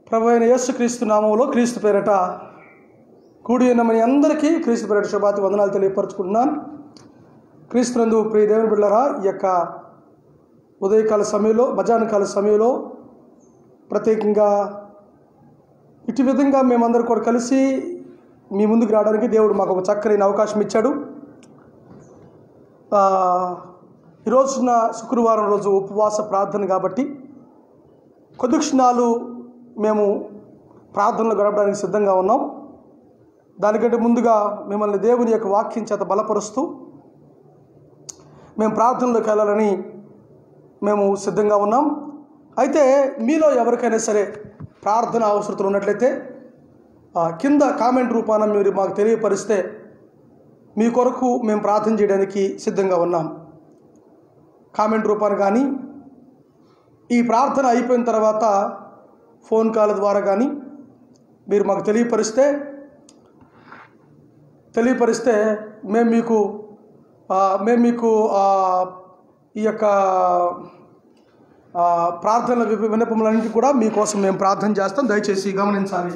ప్రభు అయిన యేసుక్రీస్తు నామంలో క్రీస్తు పేరట కూడి ఉన్న మన అందరికీ క్రీస్తు పేరట శుభాతి వందనాలు తెలియపరచుకుంటున్నాను క్రీస్తునందు ప్రియ దేవుని బిళ్ళరా ఈ యొక్క ఉదయకాల సమయంలో మధ్యాహ్న కాల సమయంలో ప్రత్యేకంగా ఇటు విధంగా మేమందరం కూడా కలిసి మీ ముందుకు రావడానికి దేవుడు మాకు ఒక చక్కని అవకాశం ఇచ్చాడు ఆ, ఈ రోజున శుక్రవారం రోజు ఉపవాస ప్రార్థన కాబట్టి కొద్ది క్షణాలు మేము ప్రార్థనలు గడపడానికి సిద్ధంగా ఉన్నాం దానికంటే ముందుగా మిమ్మల్ని దేవుని యొక్క వాక్యం చేత బలపరుస్తూ మేము ప్రార్థనలోకి వెళ్ళాలని మేము సిద్ధంగా ఉన్నాం అయితే మీలో ఎవరికైనా సరే ప్రార్థన అవసరతలు ఉన్నట్లయితే ఆ, కింద కామెంట్ రూపాన మీరు మాకు తెలియపరిస్తే మీ కొరకు మేము ప్రార్థన చేయడానికి సిద్ధంగా ఉన్నాం కామెంట్ రూపాన కానీ ఈ ప్రార్థన అయిపోయిన తర్వాత ఫోన్ కాల్ ద్వారా కానీ మీరు మాకు తెలియపరిస్తే తెలియపరిస్తే మేము మీకు ఆ, మేము మీకు ఆ, ఈ యొక్క ఆ, ప్రార్థనల వి- విన్నపములన్నింటి కూడా మీకోసం మేము ప్రార్థన చేస్తాం దయచేసి గమనించాలి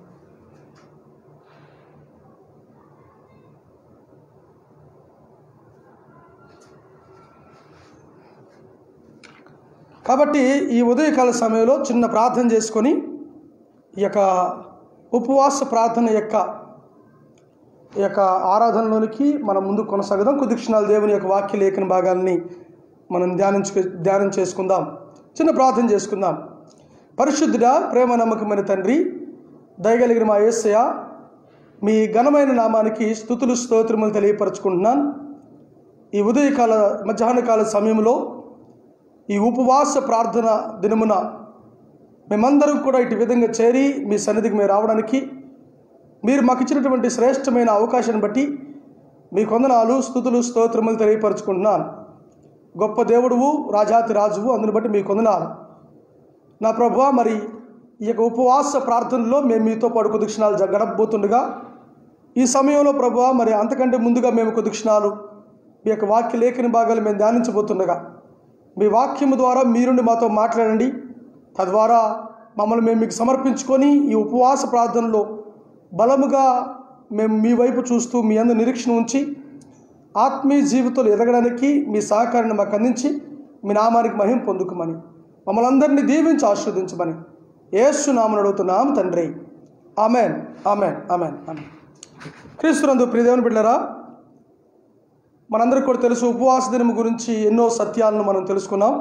కాబట్టి ఈ ఉదయకాల సమయంలో చిన్న ప్రార్థన చేసుకొని ఈ యొక్క ఉపవాస ప్రార్థన యొక్క ఈ యొక్క ఆరాధనలోనికి మనం ముందు కొనసాగుదాం కొద్ది క్షణాలు దేవుని యొక్క వాక్య లేఖన భాగాల్ని మనం ధ్యానించు ధ్యానం చేసుకుందాం చిన్న ప్రార్థన చేసుకుందాం పరిశుద్ధుడా ప్రేమ నమ్మకమైన తండ్రి దయగలిగిన మా యేసయ్య మీ ఘనమైన నామానికి స్థుతులు స్తోత్రములు తెలియపరచుకుంటున్నాను ఈ ఉదయకాల మధ్యాహ్న కాల సమయంలో ఈ ఉపవాస ప్రార్థన దినమున మేమందరం కూడా ఇటు విధంగా చేరి మీ సన్నిధికి మేము రావడానికి మీరు మాకు ఇచ్చినటువంటి శ్రేష్టమైన అవకాశాన్ని బట్టి మీ కొందనాలు స్థుతులు స్తోత్రములు తెలియపరచుకుంటున్నాను గొప్ప దేవుడువు రాజాతి రాజువు అందుని బట్టి మీ కొందనాలు నా ప్రభు మరి ఈ యొక్క ఉపవాస ప్రార్థనలో మేము మీతో పాటు కొద్ది క్షణాలు జ- గడపబోతుండగా ఈ సమయంలో ప్రభు మరి అంతకంటే ముందుగా మేము కొద్ది క్షణాలు మీ యొక్క వాక్య లేఖని భాగాలు మేము ధ్యానించబోతుండగా మీ వాక్యము ద్వారా మీరుండి మాతో మాట్లాడండి తద్వారా మమ్మల్ని మేము మీకు సమర్పించుకొని ఈ ఉపవాస ప్రార్థనలో బలముగా మేము మీ వైపు చూస్తూ మీ అందు నిరీక్షణ ఉంచి ఆత్మీయ జీవితంలో ఎదగడానికి మీ సహకారాన్ని మాకు అందించి మీ నామానికి మహిం పొందుకుమని మమ్మల్ని అందరినీ దీవించి ఆస్వాదించమని ఏసు నామని అడుగుతున్నాం తండ్రి ఆమెన్ ఆమెన్ ఆమెన్ ఆమెన్ క్రీస్తునందు ప్రియదేవుని బిడ్డరా మనందరికీ కూడా తెలుసు ఉపవాస దినం గురించి ఎన్నో సత్యాలను మనం తెలుసుకున్నాం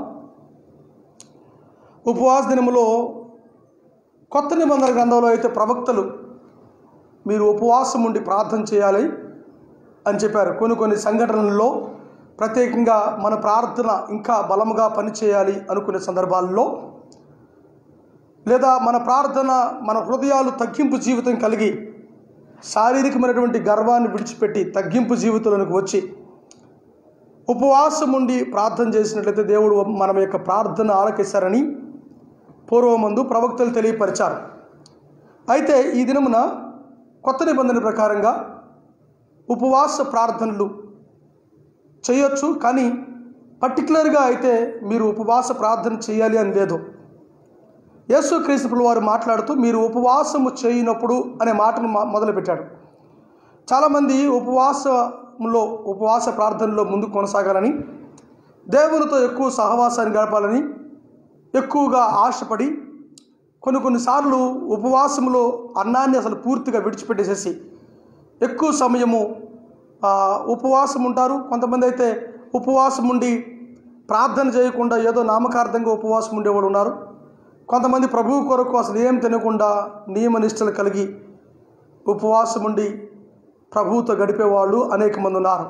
ఉపవాస దినములో కొత్త నిబంధన గ్రంథంలో అయితే ప్రవక్తలు మీరు ఉపవాసం ఉండి ప్రార్థన చేయాలి అని చెప్పారు కొన్ని కొన్ని సంఘటనల్లో ప్రత్యేకంగా మన ప్రార్థన ఇంకా బలముగా పనిచేయాలి అనుకునే సందర్భాల్లో లేదా మన ప్రార్థన మన హృదయాలు తగ్గింపు జీవితం కలిగి శారీరకమైనటువంటి గర్వాన్ని విడిచిపెట్టి తగ్గింపు జీవితంలోనికి వచ్చి ఉపవాసం ఉండి ప్రార్థన చేసినట్లయితే దేవుడు మన యొక్క ప్రార్థన ఆలకిస్తారని పూర్వమందు ప్రవక్తలు తెలియపరిచారు అయితే ఈ దినమున కొత్త నిబంధన ప్రకారంగా ఉపవాస ప్రార్థనలు చేయొచ్చు కానీ పర్టికులర్గా అయితే మీరు ఉపవాస ప్రార్థన చేయాలి అని లేదు యేసు క్రీస్తుపులు వారు మాట్లాడుతూ మీరు ఉపవాసము చేయనప్పుడు అనే మాటను మా- మొదలుపెట్టాడు చాలామంది ఉపవాసంలో ఉపవాస ప్రార్థనలో ముందుకు కొనసాగాలని దేవునితో ఎక్కువ సహవాసాన్ని గడపాలని ఎక్కువగా ఆశపడి కొన్ని కొన్నిసార్లు ఉపవాసంలో అన్నాన్ని అసలు పూర్తిగా విడిచిపెట్టేసేసి ఎక్కువ సమయము ఆ, ఉపవాసం ఉంటారు కొంతమంది అయితే ఉపవాసం ఉండి ప్రార్థన చేయకుండా ఏదో నామకార్థంగా ఉపవాసం ఉండేవాడు ఉన్నారు కొంతమంది ప్రభువు కొరకు అసలు ఏం తినకుండా నియమ నిష్టలు కలిగి ఉపవాసం ఉండి ప్రభువుతో గడిపేవాళ్ళు అనేక మంది ఉన్నారు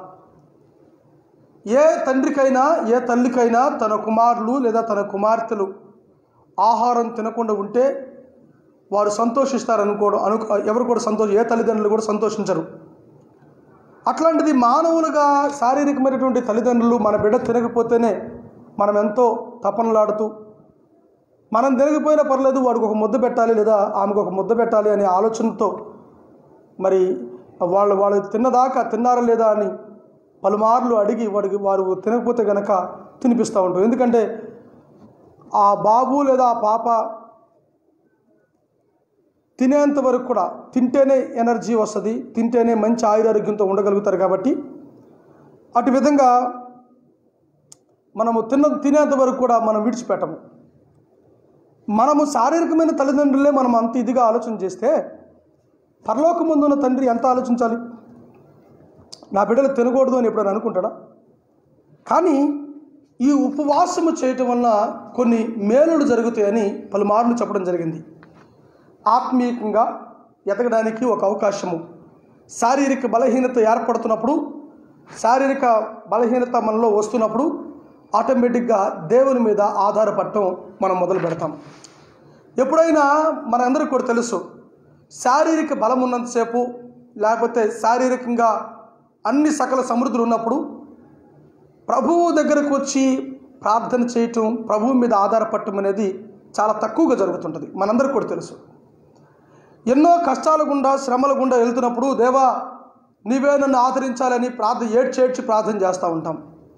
ఏ తండ్రికైనా ఏ తల్లికైనా తన కుమారులు లేదా తన కుమార్తెలు ఆహారం తినకుండా ఉంటే వారు సంతోషిస్తారు అనుకోవడం అను ఎవరు కూడా సంతోష ఏ తల్లిదండ్రులు కూడా సంతోషించరు అట్లాంటిది మానవులుగా శారీరకమైనటువంటి తల్లిదండ్రులు మన బిడ్డ తినకపోతేనే మనం ఎంతో తపనలాడుతూ మనం తినకపోయినా పర్లేదు వాడికి ఒక ముద్ద పెట్టాలి లేదా ఆమెకు ఒక ముద్ద పెట్టాలి అనే ఆలోచనతో మరి వాళ్ళు వాళ్ళు తిన్నదాకా తిన్నారా లేదా అని పలుమార్లు అడిగి వాడికి వారు తినకపోతే గనక తినిపిస్తూ ఉంటారు ఎందుకంటే ఆ బాబు లేదా ఆ పాప తినేంత వరకు కూడా తింటేనే ఎనర్జీ వస్తుంది తింటేనే మంచి ఆయురారోగ్యంతో ఉండగలుగుతారు కాబట్టి అటు విధంగా మనము తిన్న తినేంత వరకు కూడా మనం విడిచిపెట్టము మనము శారీరకమైన తల్లిదండ్రులే మనం అంత ఇదిగా ఆలోచన చేస్తే పరలోకముందున్న తండ్రి ఎంత ఆలోచించాలి నా బిడ్డలు తినకూడదు అని ఎప్పుడైనా అనుకుంటాడా కానీ ఈ ఉపవాసము చేయటం వల్ల కొన్ని మేలులు జరుగుతాయని పలుమార్లు చెప్పడం జరిగింది ఆత్మీయంగా ఎదగడానికి ఒక అవకాశము శారీరక బలహీనత ఏర్పడుతున్నప్పుడు శారీరక బలహీనత మనలో వస్తున్నప్పుడు ఆటోమేటిక్గా దేవుని మీద ఆధారపడటం మనం మొదలు పెడతాం ఎప్పుడైనా మనందరికీ కూడా తెలుసు శారీరక బలం ఉన్నంతసేపు లేకపోతే శారీరకంగా అన్ని సకల సమృద్ధులు ఉన్నప్పుడు ప్రభువు దగ్గరకు వచ్చి ప్రార్థన చేయటం ప్రభువు మీద ఆధారపడటం అనేది చాలా తక్కువగా జరుగుతుంటుంది మనందరికీ కూడా తెలుసు ఎన్నో కష్టాల గుండా శ్రమల గుండా వెళ్తున్నప్పుడు దేవా నీవే నన్ను ఆదరించాలని ప్రార్థన ఏడ్చేడ్చి ప్రార్థన చేస్తూ ఉంటాం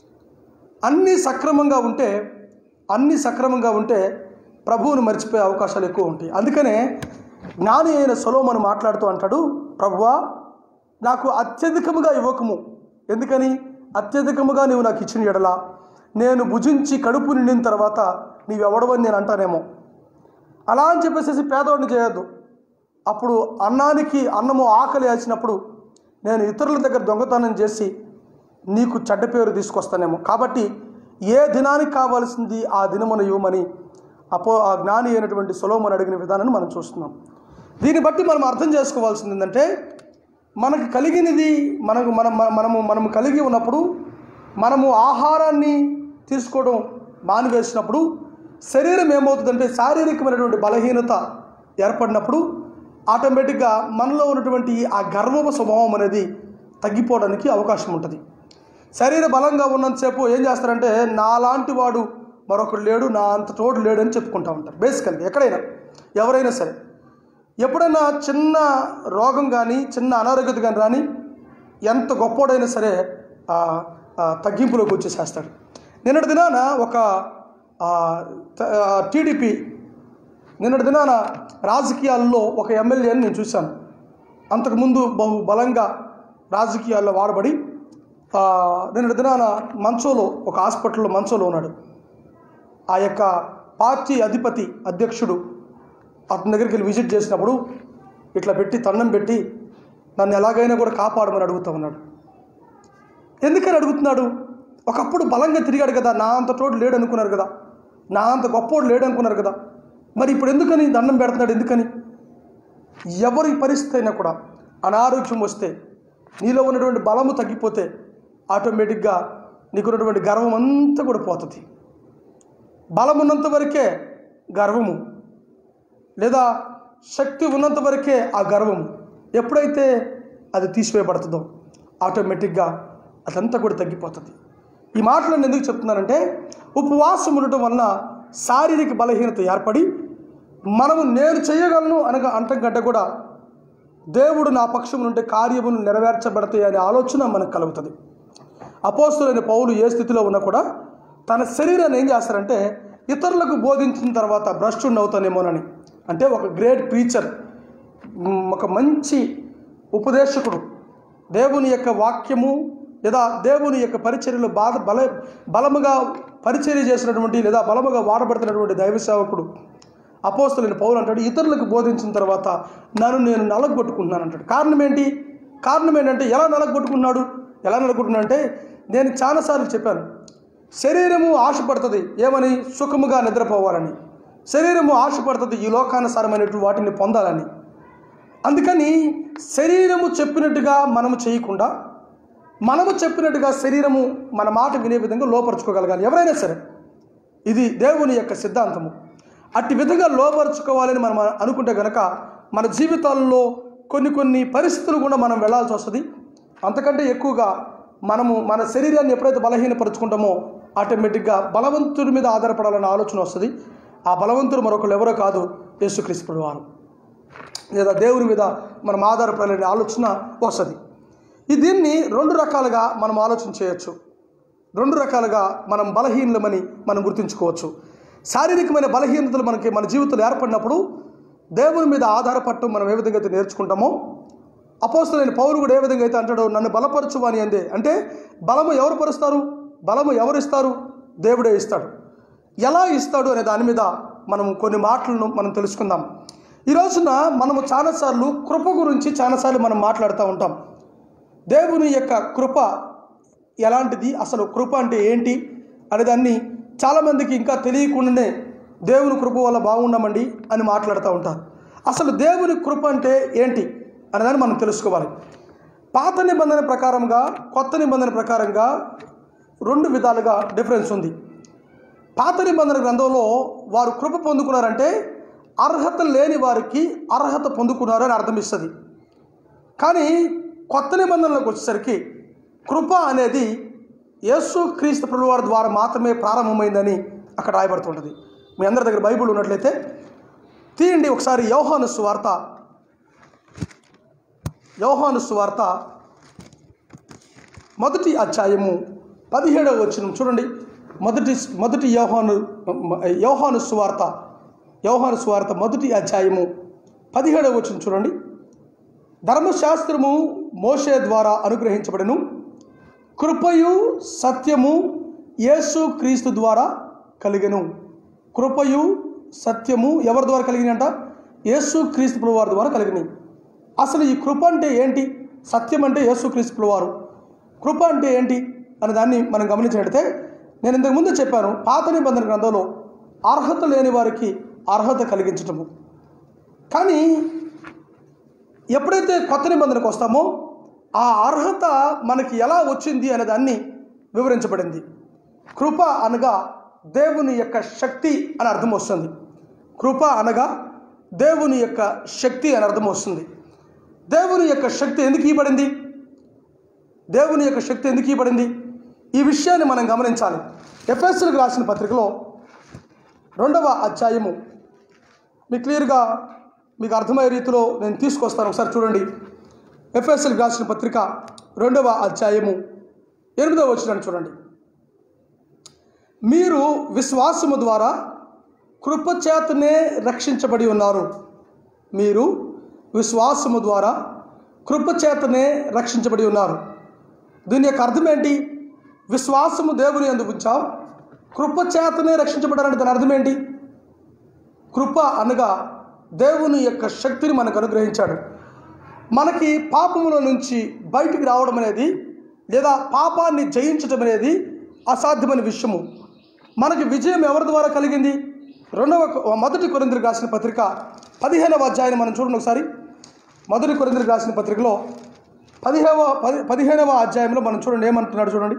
అన్నీ సక్రమంగా ఉంటే అన్నీ సక్రమంగా ఉంటే ప్రభువును మర్చిపోయే అవకాశాలు ఎక్కువ ఉంటాయి అందుకనే జ్ఞాని అయిన సొలోమను మాట్లాడుతూ అంటాడు ప్రభువా నాకు అత్యధికముగా ఇవ్వకము ఎందుకని అత్యధికముగా నీవు నాకు ఇచ్చిన ఎడల నేను భుజించి కడుపు నిండిన తర్వాత నీవెవడవని నేను అంటానేమో అలా అని చెప్పేసి పేదవాడిని చేయొద్దు అప్పుడు అన్నానికి అన్నము ఆకలి వేసినప్పుడు నేను ఇతరుల దగ్గర దొంగతనం చేసి నీకు చెడ్డ పేరు తీసుకొస్తానేమో కాబట్టి ఏ దినానికి కావాల్సింది ఆ దినమున ఇవ్వమని అపో ఆ జ్ఞాని అయినటువంటి సొలోమని అడిగిన విధానాన్ని మనం చూస్తున్నాం దీన్ని బట్టి మనం అర్థం చేసుకోవాల్సింది ఏంటంటే మనకు కలిగినది మనకు మనం మన- మనము మనము కలిగి ఉన్నప్పుడు మనము ఆహారాన్ని తీసుకోవడం మానివేసినప్పుడు శరీరం ఏమవుతుందంటే శారీరకమైనటువంటి బలహీనత ఏర్పడినప్పుడు ఆటోమేటిక్గా మనలో ఉన్నటువంటి ఆ గర్వపు స్వభావం అనేది తగ్గిపోవడానికి అవకాశం ఉంటుంది శరీర బలంగా ఉన్నంతసేపు ఏం చేస్తారంటే నాలాంటి వాడు మరొకడు లేడు నా అంత తోడు లేడు అని చెప్పుకుంటూ ఉంటారు బేసికల్గా ఎక్కడైనా ఎవరైనా సరే ఎప్పుడైనా చిన్న రోగం కానీ చిన్న అనారోగ్యత కానీ రాని ఎంత గొప్పోడైనా సరే ఆ, ఆ, తగ్గింపులోకి వచ్చేసేస్తాడు నిన్నటి దినాన ఒక టీడీపీ నిన్నటి దినాన రాజకీయాల్లో ఒక ఎమ్మెల్యేని నేను చూశాను అంతకుముందు బహు బలంగా రాజకీయాల్లో వాడబడి ఆ, నిన్నటి దినాన మంచంలో ఒక హాస్పిటల్లో మంచంలో ఉన్నాడు ఆ యొక్క పార్టీ అధిపతి అధ్యక్షుడు అతని దగ్గరికి వెళ్ళి విజిట్ చేసినప్పుడు ఇట్లా పెట్టి తన్నం పెట్టి నన్ను ఎలాగైనా కూడా కాపాడమని అడుగుతూ ఉన్నాడు ఎందుకని అడుగుతున్నాడు ఒకప్పుడు బలంగా తిరిగాడు కదా నా అంత తోడు లేడు అనుకున్నారు కదా నా అంత గొప్పోడు లేడు అనుకున్నారు కదా మరి ఇప్పుడు ఎందుకని దండం పెడుతున్నాడు ఎందుకని ఎవరి పరిస్థితి అయినా కూడా అనారోగ్యం వస్తే నీలో ఉన్నటువంటి బలము తగ్గిపోతే ఆటోమేటిక్గా నీకున్నటువంటి గర్వం అంతా కూడా పోతుంది బలం ఉన్నంత వరకే గర్వము లేదా శక్తి ఉన్నంత వరకే ఆ గర్వము ఎప్పుడైతే అది తీసివేయబడుతుందో ఆటోమేటిక్గా అదంతా కూడా తగ్గిపోతుంది ఈ మాటలు నేను ఎందుకు చెప్తున్నానంటే ఉపవాసం ఉండటం వలన శారీరక బలహీనత ఏర్పడి మనము నేను చేయగలను అనగా అంటం కంటే కూడా దేవుడు నా పక్షం నుండి కార్యములు నెరవేర్చబడతాయి అనే ఆలోచన మనకు కలుగుతుంది అపోస్తులైన పౌలు ఏ స్థితిలో ఉన్నా కూడా తన శరీరాన్ని ఏం చేస్తారంటే ఇతరులకు బోధించిన తర్వాత భ్రష్టుని అవుతానేమోనని అంటే ఒక గ్రేట్ ప్రీచర్ ఒక మంచి ఉపదేశకుడు దేవుని యొక్క వాక్యము లేదా దేవుని యొక్క పరిచర్యలో బాధ బల బలముగా పరిచర్య చేసినటువంటి లేదా బలముగా వాడబడుతున్నటువంటి దైవ సేవకుడు అపోస్తులైన పౌలు అంటాడు ఇతరులకు బోధించిన తర్వాత నన్ను నేను నలగొట్టుకుంటున్నాను అంటాడు కారణం ఏంటి కారణం ఏంటంటే ఎలా నలగొట్టుకున్నాడు ఎలా నలగొట్టుకున్నాడు అంటే నేను చాలాసార్లు చెప్పాను శరీరము ఆశపడుతుంది ఏమని సుఖముగా నిద్రపోవాలని శరీరము ఆశపడుతుంది ఈ లోకానుసారమైనటువంటి వాటిని పొందాలని అందుకని శరీరము చెప్పినట్టుగా మనము చేయకుండా మనము చెప్పినట్టుగా శరీరము మన మాట వినే విధంగా లోపరుచుకోగలగాలి ఎవరైనా సరే ఇది దేవుని యొక్క సిద్ధాంతము అట్టి విధంగా లోపరుచుకోవాలని మనం అనుకుంటే కనుక మన జీవితాల్లో కొన్ని కొన్ని పరిస్థితులు కూడా మనం వెళ్ళాల్సి వస్తుంది అంతకంటే ఎక్కువగా మనము మన శరీరాన్ని ఎప్పుడైతే బలహీనపరుచుకుంటామో ఆటోమేటిక్గా బలవంతుడి మీద ఆధారపడాలన్న ఆలోచన వస్తుంది ఆ బలవంతుడు మరొకరు ఎవరో కాదు యేసుక్రీస్తు వారు లేదా దేవుని మీద మనం ఆధారపడాలనే ఆలోచన వస్తుంది ఈ దీన్ని రెండు రకాలుగా మనం ఆలోచన చేయొచ్చు రెండు రకాలుగా మనం బలహీనమని మనం గుర్తుంచుకోవచ్చు శారీరకమైన బలహీనతలు మనకి మన జీవితంలో ఏర్పడినప్పుడు దేవుని మీద ఆధారపడటం మనం ఏ విధంగా అయితే నేర్చుకుంటామో అపోస్తులైన పౌరు కూడా ఏ విధంగా అయితే అంటాడో నన్ను బలపరచు అని అందే అంటే బలము ఎవరు పరుస్తారు బలము ఎవరు ఇస్తారు దేవుడే ఇస్తాడు ఎలా ఇస్తాడు అనే దాని మీద మనం కొన్ని మాటలను మనం తెలుసుకుందాం ఈ రోజున మనము చాలాసార్లు కృప గురించి చాలాసార్లు మనం మాట్లాడుతూ ఉంటాం దేవుని యొక్క కృప ఎలాంటిది అసలు కృప అంటే ఏంటి అనే దాన్ని చాలామందికి ఇంకా తెలియకుండానే దేవుని కృప వల్ల బాగున్నామండి అని మాట్లాడుతూ ఉంటారు అసలు దేవుని కృప అంటే ఏంటి అనేదాన్ని మనం తెలుసుకోవాలి పాత నిబంధన ప్రకారంగా కొత్త నిబంధన ప్రకారంగా రెండు విధాలుగా డిఫరెన్స్ ఉంది పాత నిబంధన గ్రంథంలో వారు కృప పొందుకున్నారంటే అర్హత లేని వారికి అర్హత పొందుకున్నారు అని అర్థం ఇస్తుంది కానీ కొత్త నిబంధనలకు వచ్చేసరికి కృప అనేది యేసు క్రీస్తు ప్రభు వారి ద్వారా మాత్రమే ప్రారంభమైందని అక్కడ రాయబడుతుంటుంది మీ అందరి దగ్గర బైబిల్ ఉన్నట్లయితే తీయండి ఒకసారి యోహాను సువార్త యోహాను సువార్త మొదటి అధ్యాయము పదిహేడవ వచనం చూడండి మొదటి మొదటి యోహాను యోహాను సువార్త యోహాను సువార్త మొదటి అధ్యాయము పదిహేడవ వచనం చూడండి ధర్మశాస్త్రము మోషే ద్వారా అనుగ్రహించబడను కృపయు సత్యము యేసు క్రీస్తు ద్వారా కలిగెను కృపయు సత్యము ఎవరి ద్వారా కలిగినంట యేసు క్రీస్తు ప్రభు వారి ద్వారా కలిగినాయి అసలు ఈ కృప అంటే ఏంటి సత్యం అంటే యేసు క్రీస్తు ప్రభు వారు కృప అంటే ఏంటి అనే దాన్ని మనం గమనించినట్లయితే నేను ఇంతకు ముందు చెప్పాను పాత నిబంధన గ్రంథంలో అర్హత లేని వారికి అర్హత కలిగించటము కానీ ఎప్పుడైతే కొత్త నిబంధనకు వస్తామో ఆ అర్హత మనకి ఎలా వచ్చింది అనే దాన్ని వివరించబడింది కృప అనగా దేవుని యొక్క శక్తి అని అర్థం వస్తుంది కృప అనగా దేవుని యొక్క శక్తి అని అర్థం వస్తుంది దేవుని యొక్క శక్తి ఎందుకు ఇవ్వబడింది దేవుని యొక్క శక్తి ఎందుకు ఇవ్వబడింది ఈ విషయాన్ని మనం గమనించాలి ఎఫ్ఎస్లకు రాసిన పత్రికలో రెండవ అధ్యాయము మీకు క్లియర్గా మీకు అర్థమయ్యే రీతిలో నేను తీసుకొస్తాను ఒకసారి చూడండి ఎఫ్ఎస్ఎల్ రాసిన పత్రిక రెండవ అధ్యాయము ఎనిమిదవ వచ్చినాన్ని చూడండి మీరు విశ్వాసము ద్వారా కృపచేతనే రక్షించబడి ఉన్నారు మీరు విశ్వాసము ద్వారా కృపచేతనే రక్షించబడి ఉన్నారు దీని యొక్క అర్థం ఏంటి విశ్వాసము దేవుని ఎందుకు ఉంచాం కృపచేతనే రక్షించబడాలంటే దాని అర్థం ఏంటి కృప అనగా దేవుని యొక్క శక్తిని మనకు అనుగ్రహించాడు మనకి పాపముల నుంచి బయటికి రావడం అనేది లేదా పాపాన్ని జయించడం అనేది అసాధ్యమైన విషయము మనకి విజయం ఎవరి ద్వారా కలిగింది రెండవ మొదటి కొరింద్రికి రాసిన పత్రిక పదిహేనవ అధ్యాయం మనం చూడండి ఒకసారి మొదటి కొరింద్రికి రాసిన పత్రికలో పదిహేవ పది పదిహేనవ అధ్యాయంలో మనం చూడండి ఏమంటున్నాడు చూడండి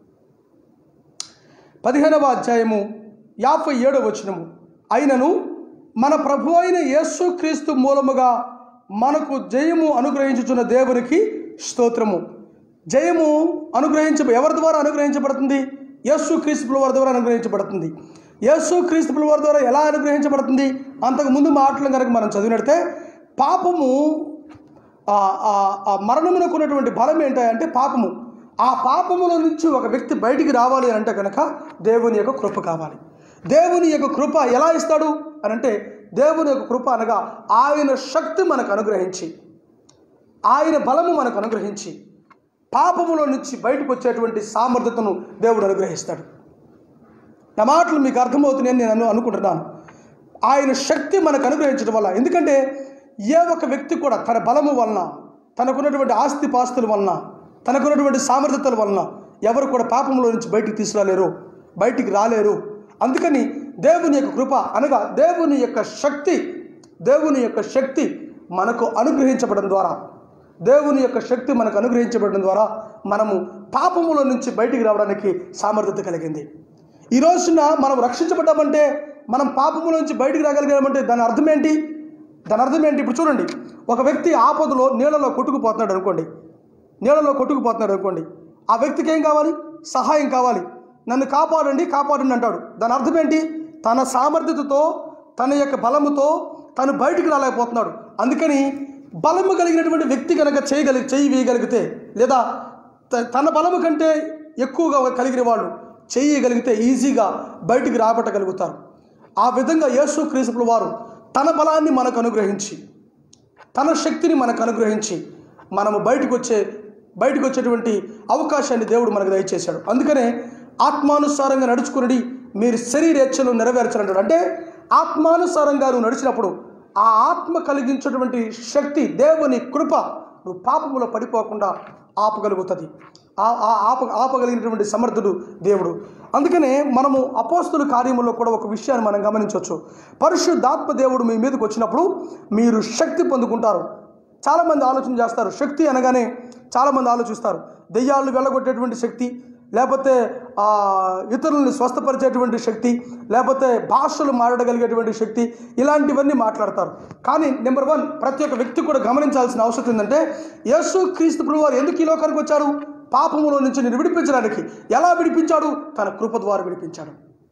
పదిహేనవ అధ్యాయము యాభై ఏడవ వచనము అయినను మన ప్రభు అయిన యేసు క్రీస్తు మూలముగా మనకు జయము అనుగ్రహించుచున్న దేవునికి స్తోత్రము జయము అనుగ్రహించ ఎవరి ద్వారా అనుగ్రహించబడుతుంది యేసు క్రీస్తు వారి ద్వారా అనుగ్రహించబడుతుంది యేసు క్రీస్తు వారి ద్వారా ఎలా అనుగ్రహించబడుతుంది అంతకు ముందు మాటలు కనుక మనం చదివినట్టే పాపము ఆ ఆ- ఆ మరణమునకు ఉన్నటువంటి బలం ఏంటంటే పాపము ఆ పాపములో నుంచి ఒక వ్యక్తి బయటికి రావాలి అని అంటే కనుక దేవుని యొక్క కృప కావాలి దేవుని యొక్క కృప ఎలా ఇస్తాడు అని అంటే దేవుని యొక్క కృప అనగా ఆయన శక్తి మనకు అనుగ్రహించి ఆయన బలము మనకు అనుగ్రహించి పాపములో నుంచి బయటకు వచ్చేటువంటి సామర్థ్యతను దేవుడు అనుగ్రహిస్తాడు నా మాటలు మీకు అర్థమవుతున్నాయని నేను అను అనుకుంటున్నాను ఆయన శక్తి మనకు అనుగ్రహించడం వల్ల ఎందుకంటే ఏ ఒక్క వ్యక్తి కూడా తన బలము వలన తనకున్నటువంటి ఆస్తి పాస్తుల వలన తనకున్నటువంటి సామర్థ్యతల వలన ఎవరు కూడా పాపంలో నుంచి బయటికి తీసుకురాలేరు బయటికి రాలేరు అందుకని దేవుని యొక్క కృప అనగా దేవుని యొక్క శక్తి దేవుని యొక్క శక్తి మనకు అనుగ్రహించబడడం ద్వారా దేవుని యొక్క శక్తి మనకు అనుగ్రహించబడడం ద్వారా మనము పాపముల నుంచి బయటికి రావడానికి సామర్థ్యత కలిగింది ఈ రోజున మనం రక్షించబడ్డామంటే మనం పాపముల నుంచి బయటికి రాగలిగామంటే దాని అర్థం ఏంటి దాని అర్థం ఏంటి ఇప్పుడు చూడండి ఒక వ్యక్తి ఆపదలో నీళ్ళలో కొట్టుకుపోతున్నాడు అనుకోండి నీళ్ళలో కొట్టుకుపోతున్నాడు అనుకోండి ఆ వ్యక్తికి ఏం కావాలి సహాయం కావాలి నన్ను కాపాడండి కాపాడండి అంటాడు దాని అర్థం ఏంటి తన సామర్థ్యతతో తన యొక్క బలముతో తను బయటికి రాలేకపోతున్నాడు అందుకని బలము కలిగినటువంటి వ్యక్తి కనుక చేయగలిగి చేయి వేయగలిగితే లేదా త- తన బలము కంటే ఎక్కువగా కలిగిన వాళ్ళు చేయగలిగితే ఈజీగా బయటికి రాబట్టగలుగుతారు ఆ విధంగా యేసు క్రీస్తుల వారు తన బలాన్ని మనకు అనుగ్రహించి తన శక్తిని మనకు అనుగ్రహించి మనము బయటకు వచ్చే బయటకు వచ్చేటువంటి అవకాశాన్ని దేవుడు మనకు దయచేశాడు అందుకనే ఆత్మానుసారంగా నడుచుకుని మీరు శరీరేచ్ఛలు నెరవేర్చనంటాడు అంటే ఆత్మానుసారంగా నువ్వు నడిచినప్పుడు ఆ ఆత్మ కలిగించేటువంటి శక్తి దేవుని కృప నువ్వు పాపములో పడిపోకుండా ఆపగలుగుతుంది ఆ- ఆ ఆప ఆపగలిగినటువంటి సమర్థుడు దేవుడు అందుకనే మనము అపోస్తుల కార్యములో కూడా ఒక విషయాన్ని మనం గమనించవచ్చు పరిశుద్ధాత్మ దేవుడు మీ మీదకి వచ్చినప్పుడు మీరు శక్తి పొందుకుంటారు చాలామంది ఆలోచన చేస్తారు శక్తి అనగానే చాలామంది ఆలోచిస్తారు దెయ్యాలను వెళ్ళగొట్టేటువంటి శక్తి లేకపోతే ఆ, ఇతరులను స్వస్థపరిచేటువంటి శక్తి లేకపోతే భాషలు మాట్లాడగలిగేటువంటి శక్తి ఇలాంటివన్నీ మాట్లాడతారు కానీ నెంబర్ వన్ ప్రతి ఒక్క వ్యక్తి కూడా గమనించాల్సిన అవసరం ఏంటంటే యేసు క్రీస్తు ప్రభు వారు ఎందుకు ఈ లోకానికి వచ్చారు పాపములో నుంచి నేను విడిపించడానికి ఎలా విడిపించాడు తన కృప ద్వారా విడిపించాడు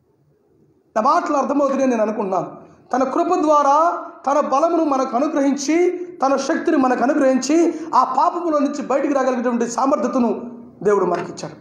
నా మాటలు అర్థమవుతున్నాయని నేను అనుకుంటున్నాను తన కృప ద్వారా తన బలమును మనకు అనుగ్రహించి తన శక్తిని మనకు అనుగ్రహించి ఆ పాపములో నుంచి బయటికి రాగలిగేటువంటి సామర్థ్యతను దేవుడు మనకిచ్చాడు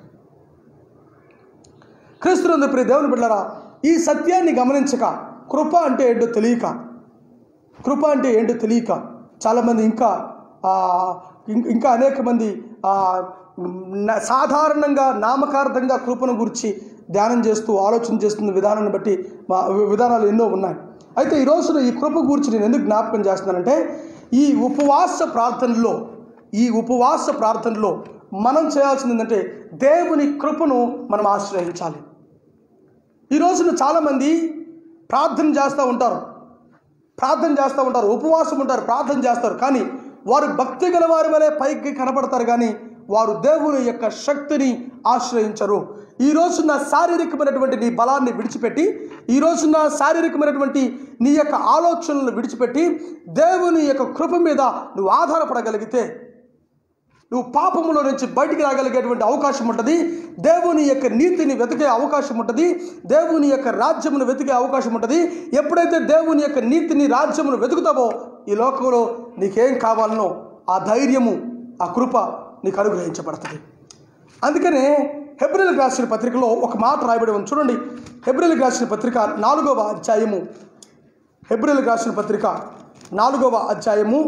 క్రీస్తునందు ప్రియ దేవుని బిడ్డరా ఈ సత్యాన్ని గమనించక కృప అంటే ఏంటో తెలియక కృప అంటే ఏంటో తెలియక చాలామంది ఇంకా ఆ, ఇం- ఇంకా అనేక మంది ఆ, న- సాధారణంగా నామకార్థంగా కృపను గురించి ధ్యానం చేస్తూ ఆలోచన చేస్తున్న విధానాన్ని బట్టి మా విధానాలు ఎన్నో ఉన్నాయి అయితే ఈ రోజున ఈ కృప గురించి నేను ఎందుకు జ్ఞాపకం చేస్తున్నానంటే ఈ ఉపవాస ప్రార్థనలో ఈ ఉపవాస ప్రార్థనలో మనం చేయాల్సింది ఏంటంటే దేవుని కృపను మనం ఆశ్రయించాలి ఈ రోజున చాలామంది ప్రార్థన చేస్తూ ఉంటారు ప్రార్థన చేస్తూ ఉంటారు ఉపవాసం ఉంటారు ప్రార్థన చేస్తారు కానీ వారు భక్తి గల వారి వలె పైకి కనపడతారు కానీ వారు దేవుని యొక్క శక్తిని ఆశ్రయించరు ఈ రోజున శారీరకమైనటువంటి నీ బలాన్ని విడిచిపెట్టి ఈ రోజున శారీరకమైనటువంటి నీ యొక్క ఆలోచనలను విడిచిపెట్టి దేవుని యొక్క కృప మీద నువ్వు ఆధారపడగలిగితే నువ్వు పాపములో నుంచి బయటికి రాగలిగేటువంటి అవకాశం ఉంటుంది దేవుని యొక్క నీతిని వెతికే అవకాశం ఉంటుంది దేవుని యొక్క రాజ్యమును వెతికే అవకాశం ఉంటుంది ఎప్పుడైతే దేవుని యొక్క నీతిని రాజ్యమును వెతుకుతావో ఈ లోకంలో నీకేం కావాలనో ఆ ధైర్యము ఆ కృప నీకు అనుగ్రహించబడుతుంది అందుకనే హెబ్రిల్కి రాసిన పత్రికలో ఒక మాట రాయబడి ఉంది చూడండి హెబ్రిల్కి రాసిన పత్రిక నాలుగవ అధ్యాయము హెబ్రిల్కి రాసిన పత్రిక నాలుగవ అధ్యాయము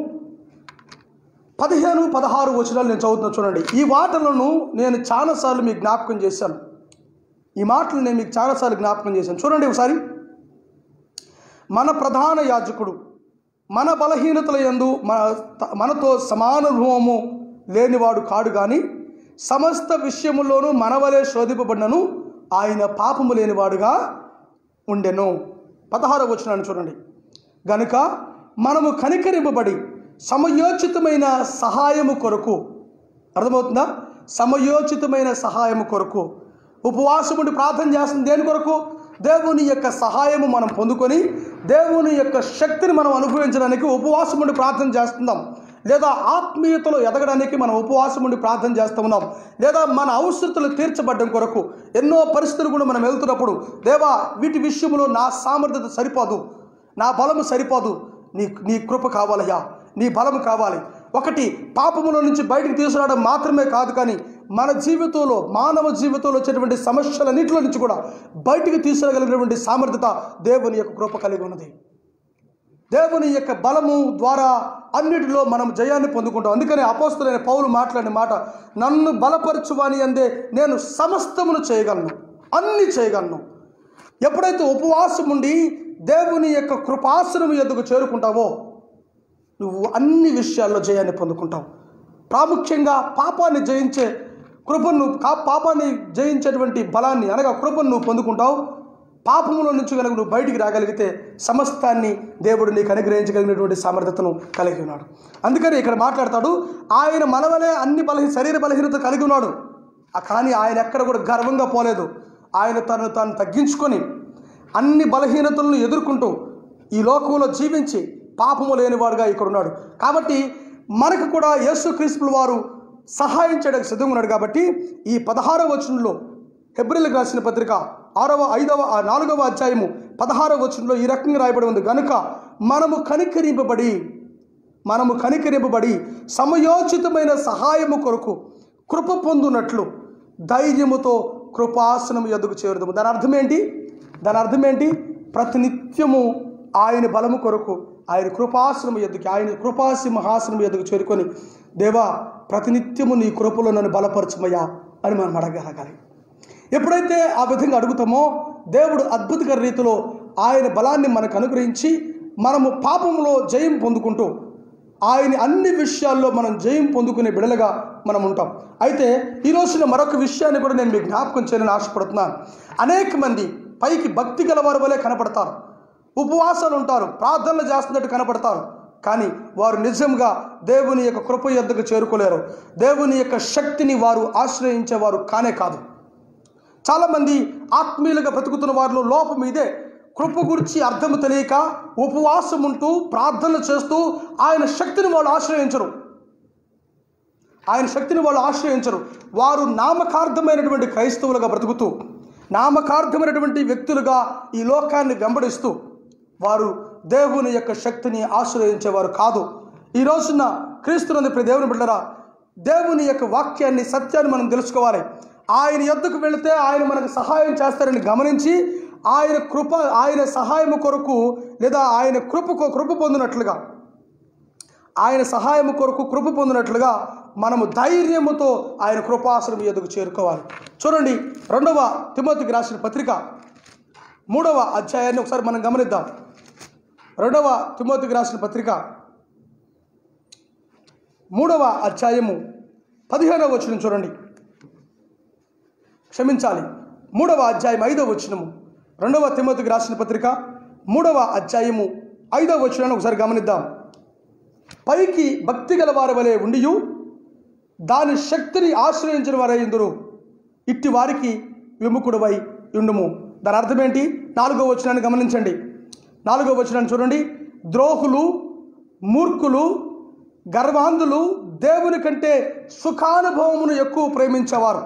పదిహేను పదహారు వచనాలు నేను చదువుతున్నా చూడండి ఈ మాటలను నేను చాలాసార్లు మీకు జ్ఞాపకం చేశాను ఈ మాటలు నేను మీకు చాలాసార్లు జ్ఞాపకం చేశాను చూడండి ఒకసారి మన ప్రధాన యాజకుడు మన బలహీనతల యందు మన మనతో సమానుభవము లేనివాడు కాడు కానీ సమస్త విషయములోనూ మనవలే శోధింపబడినను ఆయన పాపము లేనివాడుగా ఉండెను పదహారవ వచనాన్ని చూడండి గనుక మనము కనికరింపబడి సమయోచితమైన సహాయము కొరకు అర్థమవుతుందా సమయోచితమైన సహాయము కొరకు ఉపవాసముండి ప్రార్థన చేస్తుంది దేని కొరకు దేవుని యొక్క సహాయము మనం పొందుకొని దేవుని యొక్క శక్తిని మనం అనుభవించడానికి ఉపవాసం ఉండి ప్రార్థన చేస్తున్నాం లేదా ఆత్మీయతలో ఎదగడానికి మనం ఉపవాసం ఉండి ప్రార్థన చేస్తూ ఉన్నాం లేదా మన అవసరతలు తీర్చబడ్డం కొరకు ఎన్నో పరిస్థితులు కూడా మనం వెళ్తున్నప్పుడు దేవా వీటి విషయంలో నా సామర్థ్యత సరిపోదు నా బలము సరిపోదు నీ నీ కృప కావాలయ్యా నీ బలము కావాలి ఒకటి పాపములో నుంచి బయటికి తీసుకురావడం మాత్రమే కాదు కానీ మన జీవితంలో మానవ జీవితంలో వచ్చేటువంటి సమస్యలన్నింటిలో నుంచి కూడా బయటికి తీసుకురాగలిగినటువంటి సామర్థ్యత దేవుని యొక్క కృప కలిగి ఉన్నది దేవుని యొక్క బలము ద్వారా అన్నిటిలో మనం జయాన్ని పొందుకుంటాం అందుకని అపోస్తులైన పౌలు మాట్లాడిన మాట నన్ను బలపరచువాని అందే నేను సమస్తమును చేయగలను అన్ని చేయగలను ఎప్పుడైతే ఉపవాసం ఉండి దేవుని యొక్క కృపాసనం ఎద్దుకు చేరుకుంటావో నువ్వు అన్ని విషయాల్లో జయాన్ని పొందుకుంటావు ప్రాముఖ్యంగా పాపాన్ని జయించే కృపను కా పాపాన్ని జయించేటువంటి బలాన్ని అనగా కృపను నువ్వు పొందుకుంటావు పాపములో నుంచి కనుక నువ్వు బయటికి రాగలిగితే సమస్తాన్ని దేవుడు నీకు అనుగ్రహించగలిగినటువంటి సామర్థ్యతను కలిగి ఉన్నాడు అందుకని ఇక్కడ మాట్లాడతాడు ఆయన మనవలే అన్ని బలహీ శరీర బలహీనత కలిగి ఉన్నాడు ఆ కానీ ఆయన ఎక్కడ కూడా గర్వంగా పోలేదు ఆయన తను తాను తగ్గించుకొని అన్ని బలహీనతలను ఎదుర్కొంటూ ఈ లోకంలో జీవించి పాపము లేనివాడుగా ఇక్కడ ఉన్నాడు కాబట్టి మనకు కూడా యేసుక్రీస్తుల వారు సహాయం చేయడానికి సిద్ధంగా ఉన్నాడు కాబట్టి ఈ పదహారవ వచనంలో హెబ్రిల్కి రాసిన పత్రిక ఆరవ ఐదవ ఆ నాలుగవ అధ్యాయము పదహారవ వచనంలో ఈ రకంగా రాయబడి ఉంది కనుక మనము కనికరింపబడి మనము కనికరింపబడి సమయోచితమైన సహాయము కొరకు కృప పొందునట్లు ధైర్యముతో కృపాసనము ఎదుగు చేరుదాము దాని అర్థం ఏంటి దాని అర్థం ఏంటి ప్రతినిత్యము ఆయన బలము కొరకు ఆయన కృపాశ్రమ ఎద్దుకి ఆయన కృపాసింహాశ్రమ ఎద్దుకు చేరుకొని దేవా ప్రతినిత్యము నీ కృపలో నన్ను బలపరచమయ్యా అని మనం అడగలగాలి ఎప్పుడైతే ఆ విధంగా అడుగుతామో దేవుడు అద్భుతకర రీతిలో ఆయన బలాన్ని మనకు అనుగ్రహించి మనము పాపంలో జయం పొందుకుంటూ ఆయన అన్ని విషయాల్లో మనం జయం పొందుకునే బిడలుగా మనం ఉంటాం అయితే ఈ రోజున మరొక విషయాన్ని కూడా నేను మీకు జ్ఞాపకం చేయాలని ఆశపడుతున్నాను అనేక మంది పైకి భక్తి గలవారి వలె కనపడతారు ఉపవాసాలు ఉంటారు ప్రార్థనలు చేస్తున్నట్టు కనపడతారు కానీ వారు నిజంగా దేవుని యొక్క కృప యొద్దకు చేరుకోలేరు దేవుని యొక్క శక్తిని వారు ఆశ్రయించేవారు కానే కాదు చాలామంది ఆత్మీయులుగా బ్రతుకుతున్న వారిలో లోపం ఇదే కృప గురించి అర్థం తెలియక ఉపవాసం ఉంటూ ప్రార్థనలు చేస్తూ ఆయన శక్తిని వాళ్ళు ఆశ్రయించరు ఆయన శక్తిని వాళ్ళు ఆశ్రయించరు వారు నామకార్థమైనటువంటి క్రైస్తవులుగా బ్రతుకుతూ నామకార్థమైనటువంటి వ్యక్తులుగా ఈ లోకాన్ని వెంబడిస్తూ వారు దేవుని యొక్క శక్తిని ఆశ్రయించేవారు కాదు ఈ రోజున క్రీస్తునందు ప్రియ దేవుని బిడ్డరా దేవుని యొక్క వాక్యాన్ని సత్యాన్ని మనం తెలుసుకోవాలి ఆయన యొద్దకు వెళితే ఆయన మనకు సహాయం చేస్తారని గమనించి ఆయన కృప ఆయన సహాయం కొరకు లేదా ఆయన కృప కృప పొందినట్లుగా ఆయన సహాయం కొరకు కృప పొందినట్లుగా మనము ధైర్యముతో ఆయన కృపాసనం ఎదుగు చేరుకోవాలి చూడండి రెండవ తిమోతికి రాసిన పత్రిక మూడవ అధ్యాయాన్ని ఒకసారి మనం గమనిద్దాం రెండవ తిమోతికి రాసిన పత్రిక మూడవ అధ్యాయము పదిహేనవ వచనం చూడండి క్షమించాలి మూడవ అధ్యాయం ఐదవ వచనము రెండవ తిమోతికి రాసిన పత్రిక మూడవ అధ్యాయము ఐదవ వచనాన్ని ఒకసారి గమనిద్దాం పైకి భక్తి గల వారి వలె ఉండియు దాని శక్తిని ఆశ్రయించిన వారై ఇందురు ఇట్టి వారికి విముఖుడువై ఉండుము దాని అర్థం ఏంటి నాలుగో వచనాన్ని గమనించండి నాలుగో వచనాన్ని చూడండి ద్రోహులు మూర్ఖులు గర్వాంధులు దేవుని కంటే సుఖానుభవమును ఎక్కువ ప్రేమించేవారు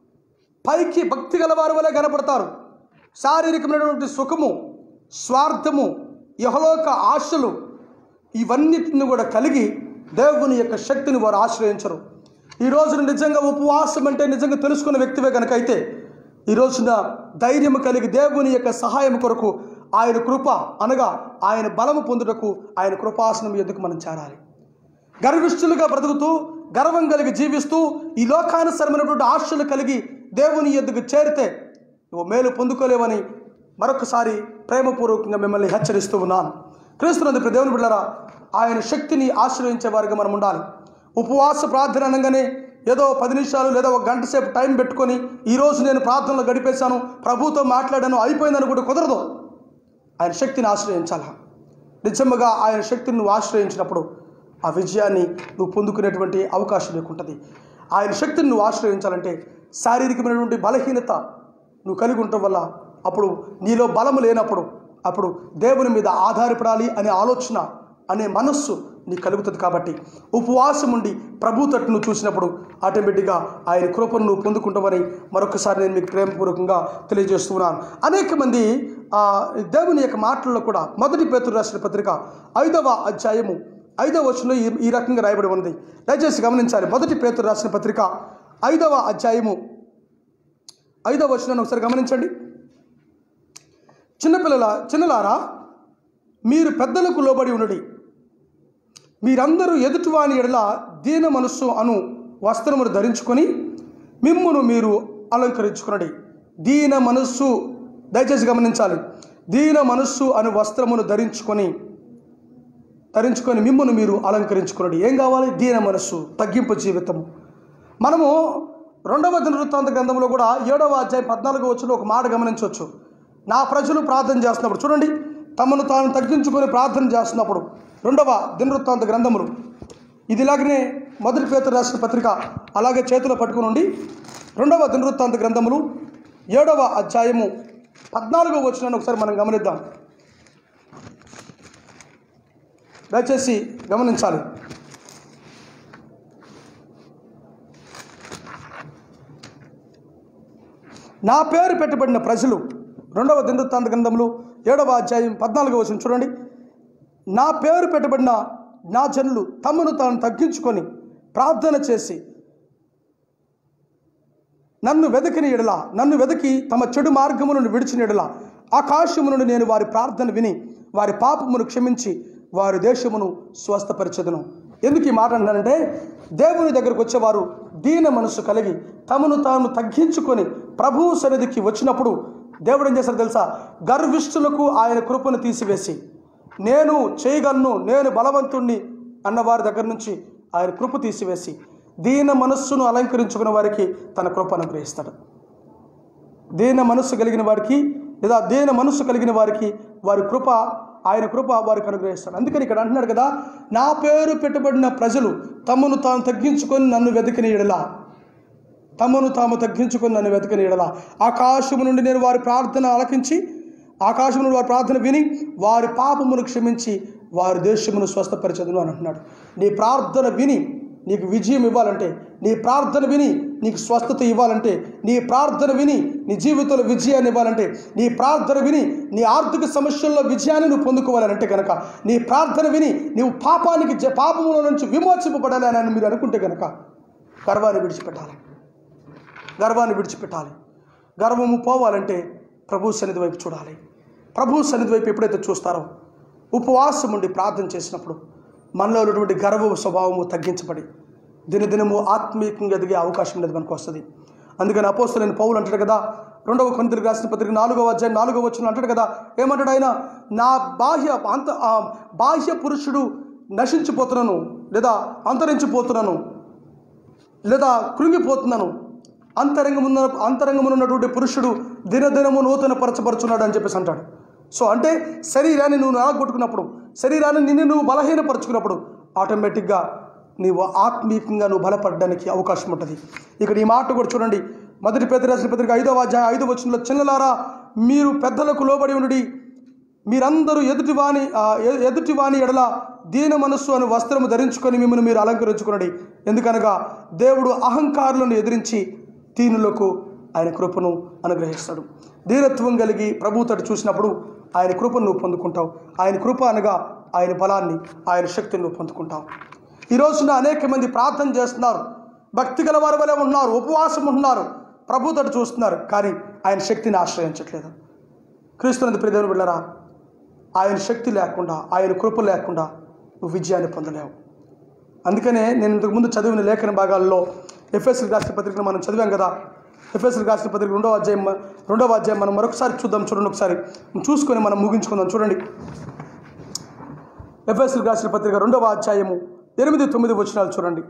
పైకి భక్తి గలవారి వలె కనపడతారు శారీరకమైనటువంటి సుఖము స్వార్థము యహలోక ఆశలు ఇవన్నిటిని కూడా కలిగి దేవుని యొక్క శక్తిని వారు ఆశ్రయించరు ఈ రోజున నిజంగా ఉపవాసం అంటే నిజంగా తెలుసుకున్న వ్యక్తివే కనుక అయితే ఈ రోజున ధైర్యం కలిగి దేవుని యొక్క సహాయం కొరకు ఆయన కృప అనగా ఆయన బలము పొందుటకు ఆయన కృపాసనం ఎందుకు మనం చేరాలి గర్విష్ఠులుగా బ్రతుకుతూ గర్వం కలిగి జీవిస్తూ ఈ లోకానుసరమైనటువంటి ఆశలు కలిగి దేవుని ఎద్దుకు చేరితే నువ్వు మేలు పొందుకోలేవని మరొకసారి ప్రేమపూర్వకంగా మిమ్మల్ని హెచ్చరిస్తూ ఉన్నాను క్రీస్తునందు దేవుని బిళ్ళరా ఆయన శక్తిని ఆశ్రయించే వారిగా మనం ఉండాలి ఉపవాస ప్రార్థన అనగానే ఏదో పది నిమిషాలు లేదా ఒక గంట సేపు టైం పెట్టుకొని ఈరోజు నేను ప్రార్థనలో గడిపేశాను ప్రభుతో మాట్లాడాను అయిపోయిందని కూడా కుదరదు ఆయన శక్తిని ఆశ్రయించాలా నిజంగా ఆయన శక్తిని నువ్వు ఆశ్రయించినప్పుడు ఆ విజయాన్ని నువ్వు పొందుకునేటువంటి అవకాశం నీకుంటుంది ఆయన శక్తిని నువ్వు ఆశ్రయించాలంటే శారీరకమైనటువంటి బలహీనత నువ్వు కలిగి ఉండటం వల్ల అప్పుడు నీలో బలము లేనప్పుడు అప్పుడు దేవుని మీద ఆధారపడాలి అనే ఆలోచన అనే మనస్సు నీకు కలుగుతుంది కాబట్టి ఉపవాసం ఉండి ప్రభు తట్టు నువ్వు చూసినప్పుడు ఆటోమేటిక్గా ఆయన కృపను నువ్వు పొందుకుంటావని మరొకసారి నేను మీకు ప్రేమపూర్వకంగా తెలియజేస్తున్నాను అనేక మంది ఆ, దేవుని యొక్క మాటల్లో కూడా మొదటి పేతురు రాసిన పత్రిక ఐదవ అధ్యాయము ఐదవ వచనంలో ఈ ఈ రకంగా రాయబడి ఉంది దయచేసి గమనించాలి మొదటి పేతురు రాసిన పత్రిక ఐదవ అధ్యాయము ఐదవ వచనాన్ని ఒకసారి గమనించండి చిన్నపిల్లల చిన్నలారా మీరు పెద్దలకు లోబడి ఉండడి మీరందరూ ఎదుటివాని ఎడల దీన మనస్సు అను వస్త్రమును ధరించుకొని మిమ్మును మీరు అలంకరించుకునడి దీన మనస్సు దయచేసి గమనించాలి దీన మనస్సు అను వస్త్రమును ధరించుకొని ధరించుకొని మిమ్మును మీరు అలంకరించుకునడి ఏం కావాలి దీన మనస్సు తగ్గింపు జీవితము మనము రెండవ దినవృత్తాంత గ్రంథంలో కూడా ఏడవ అధ్యాయం పద్నాలుగో వచ్చిన ఒక మాట గమనించవచ్చు నా ప్రజలు ప్రార్థన చేస్తున్నప్పుడు చూడండి తమను తాను తగ్గించుకొని ప్రార్థన చేస్తున్నప్పుడు రెండవ దినవృత్తాంత గ్రంథములు ఇది ఇలాగనే మొదటి పేతురు రాసిన పత్రిక అలాగే చేతిలో పట్టుకుని ఉండి రెండవ దినవృత్తాంత గ్రంథములు ఏడవ అధ్యాయము పద్నాలుగో వచ్చినాన్ని ఒకసారి మనం గమనిద్దాం దయచేసి గమనించాలి నా పేరు పెట్టబడిన ప్రజలు రెండవ దినవృత్తాంత గ్రంథంలో ఏడవ అధ్యాయం పద్నాలుగవ వచనం చూడండి నా పేరు పెట్టబడిన నా జనులు తమను తాను తగ్గించుకొని ప్రార్థన చేసి నన్ను వెదకిన ఎడల నన్ను వెదకి తమ చెడు మార్గములను విడిచిన ఎడల ఆకాశము నుండి నేను వారి ప్రార్థన విని వారి పాపమును క్షమించి వారి దేశమును స్వస్థపరిచెదను ఎందుకు ఈ మాట అంటానంటే దేవుని దగ్గరకు వచ్చేవారు దీన మనసు కలిగి తమను తాము తగ్గించుకొని ప్రభువు సన్నిధికి వచ్చినప్పుడు దేవుడు ఏం చేస్తారో తెలుసా గర్విష్ఠులకు ఆయన కృపను తీసివేసి నేను చేయగలను నేను బలవంతుణ్ణి అన్న వారి దగ్గర నుంచి ఆయన కృప తీసివేసి దీన మనస్సును అలంకరించుకున్న వారికి తన కృప అనుగ్రహిస్తాడు దీన మనస్సు కలిగిన వారికి లేదా దీన మనస్సు కలిగిన వారికి వారి కృప ఆయన కృప వారికి అనుగ్రహిస్తాడు అందుకని ఇక్కడ అంటున్నాడు కదా నా పేరు పెట్టబడిన ప్రజలు తమను తాను తగ్గించుకొని నన్ను వెతికిన ఎడలా తమను తాము తగ్గించుకొని నన్ను వెతకని ఎడల ఆకాశము నుండి నేను వారి ప్రార్థన ఆలకించి ఆకాశము నుండి వారి ప్రార్థన విని వారి పాపమును క్షమించి వారి దేశమును స్వస్థపరచదును అని అంటున్నాడు నీ ప్రార్థన విని నీకు విజయం ఇవ్వాలంటే నీ ప్రార్థన విని నీకు స్వస్థత ఇవ్వాలంటే నీ ప్రార్థన విని నీ జీవితంలో విజయాన్ని ఇవ్వాలంటే నీ ప్రార్థన విని నీ ఆర్థిక సమస్యల్లో విజయాన్ని నువ్వు పొందుకోవాలంటే కనుక నీ ప్రార్థన విని నీవు పాపానికి జ- పాపముల నుంచి విమోచింపబడాలి అని మీరు అనుకుంటే కనుక గర్వాన్ని విడిచిపెట్టాలి గర్వాన్ని విడిచిపెట్టాలి గర్వము పోవాలంటే ప్రభు సన్నిధి వైపు చూడాలి ప్రభు సన్నిధి వైపు ఎప్పుడైతే చూస్తారో ఉపవాసం ఉండి ప్రార్థన చేసినప్పుడు మనలో ఉన్నటువంటి గర్వ స్వభావము తగ్గించబడి దినదినము ఆత్మీయంగా ఎదిగే అవకాశం అనేది మనకు వస్తుంది అందుకని అపోస్తులైన పౌలు అంటాడు కదా రెండవ కొంతలకు రాసిన పత్రిక నాలుగవ అధ్యాయం నాలుగవ వచ్చిన అంటాడు కదా ఏమంటాడు ఆయన నా బాహ్య అంత ఆ, బాహ్య పురుషుడు నశించిపోతున్నాను లేదా అంతరించిపోతున్నాను లేదా కృంగిపోతున్నాను అంతరంగమున్న అంతరంగమున్నటువంటి పురుషుడు దినదినము నూతన పరచపరుచున్నాడు అని చెప్పేసి అంటాడు సో అంటే శరీరాన్ని నువ్వు నలగొట్టుకున్నప్పుడు శరీరాన్ని నిన్ను నువ్వు బలహీనపరుచుకున్నప్పుడు ఆటోమేటిక్గా నీవు ఆత్మీయంగా నువ్వు బలపడడానికి అవకాశం ఉంటుంది ఇక్కడ ఈ మాట కూడా చూడండి మొదటి పేద రాసిన పత్రిక ఐదవ అధ్యాయం ఐదవ వచనంలో చిన్నలారా మీరు పెద్దలకు లోబడి ఉండి మీరందరూ ఎదుటివాని ఆ, ఎ- ఎదుటివాని ఎడల దీన మనస్సు అని వస్త్రము ధరించుకొని మిమ్మల్ని మీరు అలంకరించుకునండి ఎందుకనగా దేవుడు అహంకారులను ఎదిరించి దీనులకు ఆయన కృపను అనుగ్రహిస్తాడు ధీరత్వం కలిగి ప్రభు తట చూసినప్పుడు ఆయన కృపను నువ్వు పొందుకుంటావు ఆయన కృప అనగా ఆయన బలాన్ని ఆయన శక్తిని నువ్వు పొందుకుంటావు ఈ రోజున అనేక మంది ప్రార్థన చేస్తున్నారు భక్తి గల వారి వలె ఉన్నారు ఉపవాసం ఉంటున్నారు ప్రభు తట చూస్తున్నారు కానీ ఆయన శక్తిని ఆశ్రయించట్లేదు క్రీస్తునందు ప్రియదేవుని బిళ్ళరా ఆయన శక్తి లేకుండా ఆయన కృప లేకుండా నువ్వు విజయాన్ని పొందలేవు అందుకనే నేను ఇంతకుముందు చదివిన లేఖన భాగాల్లో ఎఫ్ఎస్ఎల్ రాష్ట్ర పత్రికను మనం చదివాం కదా ఎఫ్ఎస్ఎల్ రాష్ట్ర పత్రిక రెండవ అధ్యాయం రెండవ అధ్యాయం మనం మరొకసారి చూద్దాం చూడండి ఒకసారి చూసుకొని మనం ముగించుకుందాం చూడండి ఎఫ్ఎస్ఎల్ రాష్ట్ర పత్రిక రెండవ అధ్యాయము ఎనిమిది తొమ్మిది వచనాలు చూడండి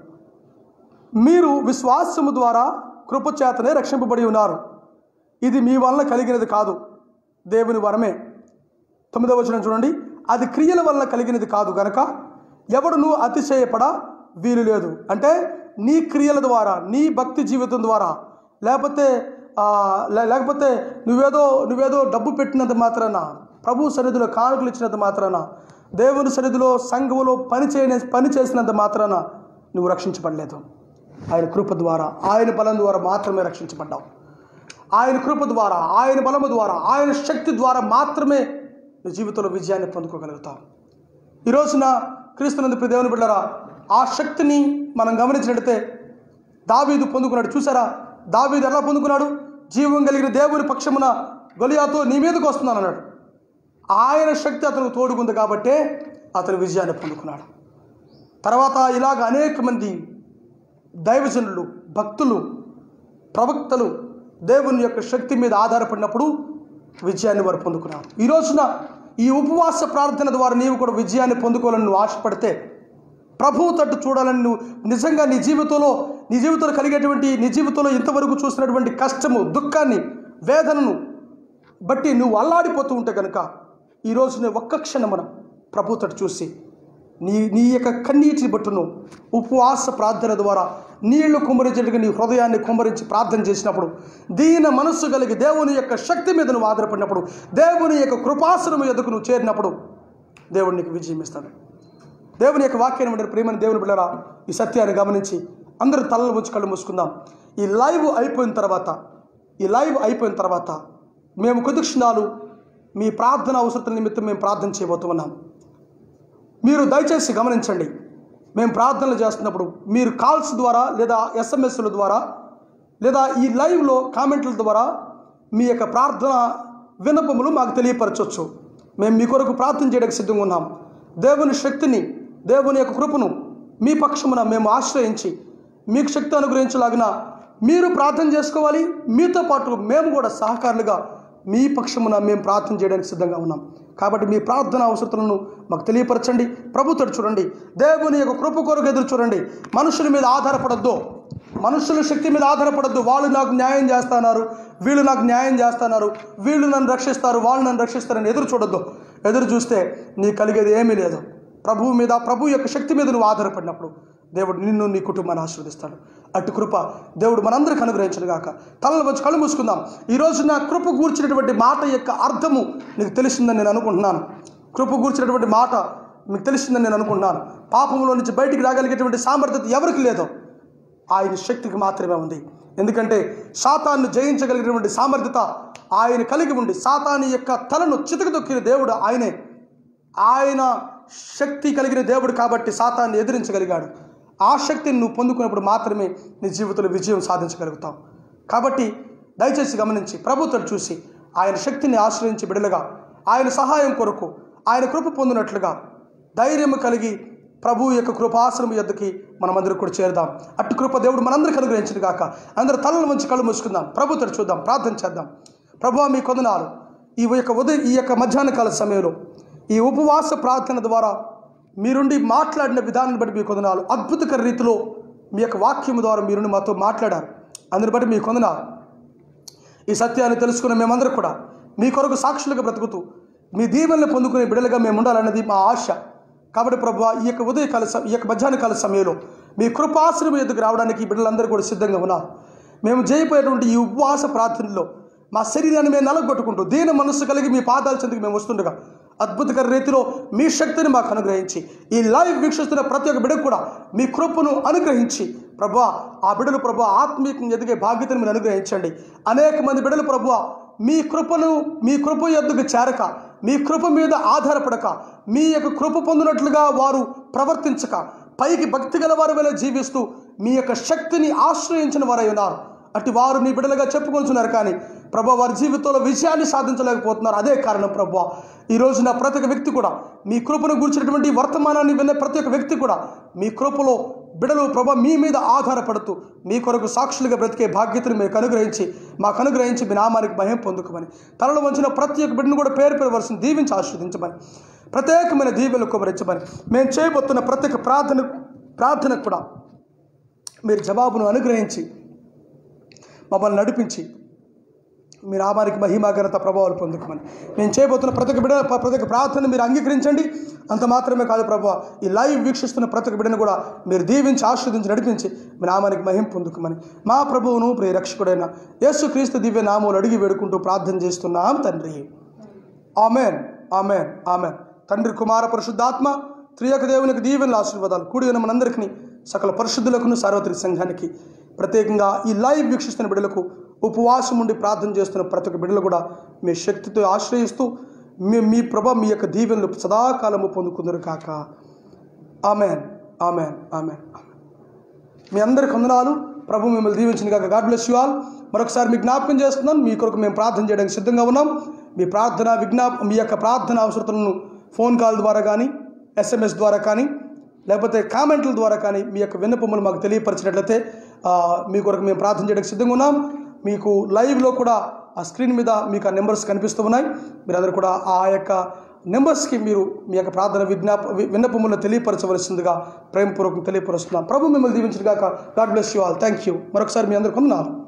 మీరు విశ్వాసము ద్వారా కృపచేతనే రక్షింపబడి ఉన్నారు ఇది మీ వలన కలిగినది కాదు దేవుని వరమే తొమ్మిదవ వచనం చూడండి అది క్రియల వలన కలిగినది కాదు గనక ఎవడును అతిశయపడ వీలు లేదు అంటే నీ క్రియల ద్వారా నీ భక్తి జీవితం ద్వారా లేకపోతే ఆ, లే- లేకపోతే నువ్వేదో నువ్వేదో డబ్బు పెట్టినంత మాత్రాన ప్రభు సన్నిధిలో కానుకలు ఇచ్చినంత మాత్రాన దేవుని సన్నిధిలో సంఘములో పని చేయని పని చేసినంత మాత్రాన నువ్వు రక్షించబడలేదు ఆయన కృప ద్వారా ఆయన బలం ద్వారా మాత్రమే రక్షించబడ్డావు ఆయన కృప ద్వారా ఆయన బలము ద్వారా ఆయన శక్తి ద్వారా మాత్రమే నీ జీవితంలో విజయాన్ని పొందుకోగలుగుతావు ఈ రోజున క్రీస్తునందు ప్రియ దేవుని బిడ్డరా ఆ శక్తిని మనం గమనించినట్లయితే దావీదు పొందుకున్నాడు చూసారా దావీదు ఎలా పొందుకున్నాడు జీవం కలిగిన దేవుని పక్షమున గొలియాతో నీ మీదకి వస్తున్నాను అన్నాడు ఆయన శక్తి అతనికి తోడుకుంది కాబట్టే అతను విజయాన్ని పొందుకున్నాడు తర్వాత ఇలాగ అనేక మంది దైవజనులు భక్తులు ప్రవక్తలు దేవుని యొక్క శక్తి మీద ఆధారపడినప్పుడు విజయాన్ని వారు పొందుకున్నారు ఈ రోజున ఈ ఉపవాస ప్రార్థన ద్వారా నీవు కూడా విజయాన్ని పొందుకోవాలని నువ్వు ఆశపడితే ప్రభువు తట్టు చూడాలని నువ్వు నిజంగా నీ జీవితంలో నీ జీవితంలో కలిగేటువంటి నీ జీవితంలో ఇంతవరకు చూసినటువంటి కష్టము దుఃఖాన్ని వేదనను బట్టి నువ్వు అల్లాడిపోతూ ఉంటే కనుక ఈ రోజున ఒక్క క్షణమున ప్రభు తట్టు చూసి నీ నీ యొక్క కన్నీటిని బట్టును ఉపవాస ప్రార్థన ద్వారా నీళ్లు కుమ్మరించేట్టుగా నీ హృదయాన్ని కుమ్మరించి ప్రార్థన చేసినప్పుడు దీన మనస్సు కలిగి దేవుని యొక్క శక్తి మీద నువ్వు ఆధారపడినప్పుడు దేవుని యొక్క కృపాసనము ఎదుకు నువ్వు చేరినప్పుడు దేవుడు నీకు విజయం ఇస్తాడు దేవుని యొక్క వాక్యాన్ని వింటారు ప్రేమని దేవుని బిళ్ళరా ఈ సత్యాన్ని గమనించి అందరూ తలలు ఉంచి కళ్ళు మూసుకుందాం ఈ లైవ్ అయిపోయిన తర్వాత ఈ లైవ్ అయిపోయిన తర్వాత మేము కొద్ది క్షణాలు మీ ప్రార్థన అవసరతల నిమిత్తం మేము ప్రార్థన చేయబోతున్నాం మీరు దయచేసి గమనించండి మేము ప్రార్థనలు చేస్తున్నప్పుడు మీరు కాల్స్ ద్వారా లేదా ఎస్ఎంఎస్ల ద్వారా లేదా ఈ లైవ్లో కామెంట్ల ద్వారా మీ యొక్క ప్రార్థన విన్నపములు మాకు తెలియపరచవచ్చు మేము మీ కొరకు ప్రార్థన చేయడానికి సిద్ధంగా ఉన్నాం దేవుని శక్తిని దేవుని యొక్క కృపను మీ పక్షమున మేము ఆశ్రయించి మీకు శక్తి అనుగ్రహించలాగిన మీరు ప్రార్థన చేసుకోవాలి మీతో పాటు మేము కూడా సహకారులుగా మీ పక్షమున మేము ప్రార్థన చేయడానికి సిద్ధంగా ఉన్నాం కాబట్టి మీ ప్రార్థన అవసరతలను మాకు తెలియపరచండి ప్రభుత్వం చూడండి దేవుని యొక్క కృప కొరకు ఎదురు చూడండి మనుషుల మీద ఆధారపడద్దు మనుషుల శక్తి మీద ఆధారపడద్దు వాళ్ళు నాకు న్యాయం చేస్తున్నారు వీళ్ళు నాకు న్యాయం చేస్తున్నారు వీళ్ళు నన్ను రక్షిస్తారు వాళ్ళు నన్ను రక్షిస్తారని ఎదురు చూడొద్దు ఎదురు చూస్తే నీకు కలిగేది ఏమీ లేదు ప్రభువు మీద ప్రభు యొక్క శక్తి మీద నువ్వు ఆధారపడినప్పుడు దేవుడు నిన్ను నీ కుటుంబాన్ని ఆశీర్వదిస్తాడు అటు కృప దేవుడు మనందరికి అనుగ్రహించను గాక తలను వచ్చి కళ్ళు మూసుకుందాం ఈరోజు నా కృప కూర్చున్నటువంటి మాట యొక్క అర్థము నీకు తెలిసిందని నేను అనుకుంటున్నాను కృప కూర్చున్నటువంటి మాట మీకు తెలిసిందని నేను అనుకుంటున్నాను పాపంలో నుంచి బయటికి రాగలిగేటువంటి సామర్థ్యత ఎవరికి లేదో ఆయన శక్తికి మాత్రమే ఉంది ఎందుకంటే సాతాన్ని జయించగలిగినటువంటి సామర్థ్యత ఆయన కలిగి ఉండి సాతాని యొక్క తలను చితకదొక్కిన దేవుడు ఆయనే ఆయన శక్తి కలిగిన దేవుడు కాబట్టి సాతాన్ని ఎదిరించగలిగాడు ఆ శక్తిని నువ్వు పొందుకున్నప్పుడు మాత్రమే నీ జీవితంలో విజయం సాధించగలుగుతావు కాబట్టి దయచేసి గమనించి ప్రభుత్వం చూసి ఆయన శక్తిని ఆశ్రయించి బిడలుగా ఆయన సహాయం కొరకు ఆయన కృప పొందినట్లుగా ధైర్యం కలిగి ప్రభు యొక్క కృపాశ్రమ యొద్దకి మనమందరం కూడా చేరుదాం అటు కృప దేవుడు మనందరికీ అనుగ్రహించింది కాక అందరూ తలల మంచి కళ్ళు మూసుకుందాం ప్రభుత్వం చూద్దాం ప్రార్థన చేద్దాం ప్రభు మీ కొందనాలు ఈ యొక్క ఉదయం ఈ యొక్క మధ్యాహ్న కాల సమయంలో ఈ ఉపవాస ప్రార్థన ద్వారా మీరుండి మాట్లాడిన విధానాన్ని బట్టి మీ కొందనాలు అద్భుతకర రీతిలో మీ యొక్క వాక్యం ద్వారా మీరుండి మాతో మాట్లాడారు అందుని బట్టి మీ కొందనాలు ఈ సత్యాన్ని తెలుసుకున్న మేమందరం కూడా మీ కొరకు సాక్షులుగా బ్రతుకుతూ మీ దీవెనలు పొందుకునే బిడలుగా మేము ఉండాలన్నది మా ఆశ కాబట్టి ప్రభు ఈ యొక్క ఉదయకాల స- ఈ యొక్క మధ్యాహ్న కాల సమయంలో మీ కృపాశ్రమం ఎదుగు రావడానికి ఈ బిడ్డలందరూ కూడా సిద్ధంగా ఉన్నారు మేము చేయబోయేటువంటి ఈ ఉపవాస ప్రార్థనలో మా శరీరాన్ని మేము నలగొట్టుకుంటూ దీన మనస్సు కలిగి మీ పాదాల చెందుకు మేము వస్తుండగా అద్భుతకర రీతిలో మీ శక్తిని మాకు అనుగ్రహించి ఈ లైవ్ వీక్షిస్తున్న ప్రతి ఒక్క బిడ్డకు కూడా మీ కృపను అనుగ్రహించి ప్రభా ఆ బిడ్డలు ప్రభా ఆత్మీయంగా ఎదిగే బాధ్యతను మీరు అనుగ్రహించండి అనేక మంది బిడ్డలు ప్రభా మీ కృపను మీ కృప ఎద్దుకు చేరక మీ కృప మీద ఆధారపడక మీ యొక్క కృప పొందినట్లుగా వారు ప్రవర్తించక పైకి భక్తి గల వారి వల్ల జీవిస్తూ మీ యొక్క శక్తిని ఆశ్రయించిన వారై ఉన్నారు అటు వారు నీ బిడ్డలుగా చెప్పుకొంచున్నారు కానీ ప్రభా వారి జీవితంలో విజయాన్ని సాధించలేకపోతున్నారు అదే కారణం ప్రభా ఈ రోజున ప్రతి ఒక్క వ్యక్తి కూడా మీ కృపను గురించినటువంటి వర్తమానాన్ని విన్న ప్రతి ఒక్క వ్యక్తి కూడా మీ కృపలో బిడలు ప్రభా మీ మీద ఆధారపడుతూ మీ కొరకు సాక్షులుగా బ్రతికే బాధ్యతను మీకు అనుగ్రహించి మాకు అనుగ్రహించి మీ నామానికి భయం పొందుకోమని తలలో వంచిన ప్రతి ఒక్క బిడ్డను కూడా పేరు పేరు వరుసను దీవించి ఆస్వాదించమని ప్రత్యేకమైన దీవెలు కుమరించమని మేము చేయబోతున్న ప్రతి ఒక్క ప్రార్థన ప్రార్థనకు కూడా మీరు జవాబును అనుగ్రహించి మమ్మల్ని నడిపించి మీ నామానికి మహిమా ఘనత ప్రభావాలు పొందుకోమని నేను చేయబోతున్న ప్రతి ఒక్క బిడ్డ ప్రతి ఒక్క ప్రార్థన మీరు అంగీకరించండి అంత మాత్రమే కాదు ప్రభు ఈ లైవ్ వీక్షిస్తున్న ప్రతి ఒక్క బిడ్డను కూడా మీరు దీవించి ఆస్వాదించి నడిపించి మీ నామానికి మహిమ పొందుకోమని మా ప్రభువును ప్రియ రక్షకుడైన యేసు క్రీస్తు దివ్య నామములు అడిగి వేడుకుంటూ ప్రార్థన చేస్తున్నాం తండ్రి ఆమెన్ ఆమెన్ ఆమెన్ తండ్రి కుమార పరిశుద్ధాత్మ త్రియక దేవునికి దీవెనల ఆశీర్వాదాలు కూడి ఉన్న మనందరికీ సకల పరిశుద్ధులకును సార్వత్రిక సంఘానికి ప్రత్యేకంగా ఈ లైవ్ వీక్షిస్తున్న బిడ్డలకు ఉపవాసం ఉండి ప్రార్థన చేస్తున్న ప్రతి ఒక్క బిడ్డలు కూడా మీ శక్తితో ఆశ్రయిస్తూ మీ మీ ప్రభ మీ యొక్క దీవెనలు సదాకాలము పొందుకుందరు కాక ఆమెన్ ఆమెన్ ఆమెన్ ఆమెన్ మీ అందరికి వందనాలు ప్రభు మిమ్మల్ని దీవించిన కాక గాడ్ బ్లెస్ యు ఆల్ మరొకసారి మీకు జ్ఞాపకం చేస్తున్నాను మీ కొరకు మేము ప్రార్థన చేయడానికి సిద్ధంగా ఉన్నాం మీ ప్రార్థన విజ్ఞాప మీ యొక్క ప్రార్థన అవసరతలను ఫోన్ కాల్ ద్వారా కానీ ఎస్ఎంఎస్ ద్వారా కానీ లేకపోతే కామెంట్ల ద్వారా కానీ మీ యొక్క విన్నపములు మాకు తెలియపరిచినట్లయితే ఆ, మీ కొరకు మేము ప్రార్థన చేయడానికి సిద్ధంగా ఉన్నాం మీకు లైవ్లో కూడా ఆ స్క్రీన్ మీద మీకు ఆ నెంబర్స్ కనిపిస్తూ ఉన్నాయి మీరందరూ కూడా ఆ యొక్క నెంబర్స్కి మీరు మీ యొక్క ప్రార్థన విజ్ఞాప వి- విన్నపములను తెలియపరచవలసిందిగా ప్రేమపూర్వకం తెలియపరుస్తున్నాం ప్రభు మిమ్మల్ని దీవించిన గాక God bless you all thank you మరొకసారి మీ అందరు కొందనాలు